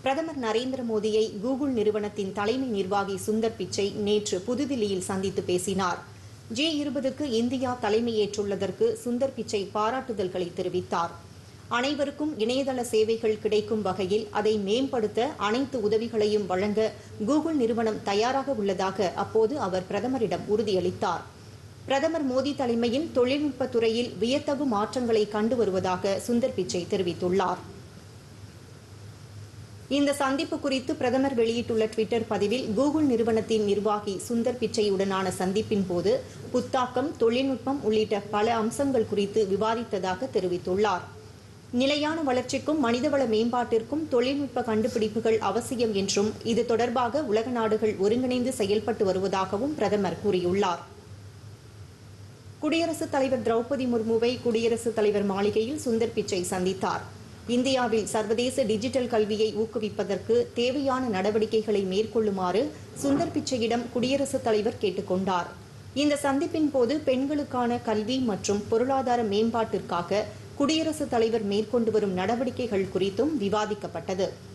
பிரதமர் நரேந்திர மோடியை கூகுள் நிறுவனத்தின் தலைமை நிர்வாகி சுந்தர் பிச்சை நேற்று புதுதில்லியில் சந்தித்து பேசினார் ஜி இருபதுக்கு இந்தியா தலைமையேற்றுள்ளதற்கு சுந்தர் பிச்சை பாராட்டுதல்களை தெரிவித்தார் அனைவருக்கும் இணையதள சேவைகள் கிடைக்கும் வகையில் அதை மேம்படுத்த அனைத்து உதவிகளையும் வழங்க கூகுள் நிறுவனம் தயாராக உள்ளதாக அப்போது அவர் பிரதமரிடம் உறுதியளித்தார் பிரதமர் மோடி தலைமையில் தொழில்நுட்பத் துறையில் வியத்தகு மாற்றங்களை கண்டு வருவதாக சுந்தர் பிச்சை தெரிவித்துள்ளார் இந்த சந்திப்பு குறித்து பிரதமர் வெளியிட்டுள்ள டுவிட்டர் பதிவில் கூகுள் நிறுவனத்தின் நிர்வாகி சுந்தர் பிச்சையுடனான சந்திப்பின் போது புத்தாக்கம் தொழில்நுட்பம் உள்ளிட்ட பல அம்சங்கள் குறித்து விவாதித்ததாக தெரிவித்துள்ளார் நிலையான வளர்ச்சிக்கும் மனிதவள மேம்பாட்டிற்கும் தொழில்நுட்ப கண்டுபிடிப்புகள் அவசியம் என்றும் இது தொடர்பாக உலக நாடுகள் ஒருங்கிணைந்து செயல்பட்டு வருவதாகவும் பிரதமர் கூறியுள்ளார் குடியரசுத் தலைவர் திரௌபதி முர்முவை குடியரசுத் தலைவர் மாளிகையில் சுந்தர் பிச்சை சந்தித்தார் இந்தியாவில் சர்வதேச டிஜிட்டல் கல்வியை ஊக்குவிப்பதற்கு தேவையான நடவடிக்கைகளை மேற்கொள்ளுமாறு சுந்தர் பிச்சையிடம் குடியரசுத் தலைவர் கேட்டுக்கொண்டார் இந்த சந்திப்பின் போது பெண்களுக்கான கல்வி மற்றும் பொருளாதார மேம்பாட்டிற்காக குடியரசுத் தலைவர் மேற்கொண்டு வரும் நடவடிக்கைகள் குறித்தும் விவாதிக்கப்பட்டது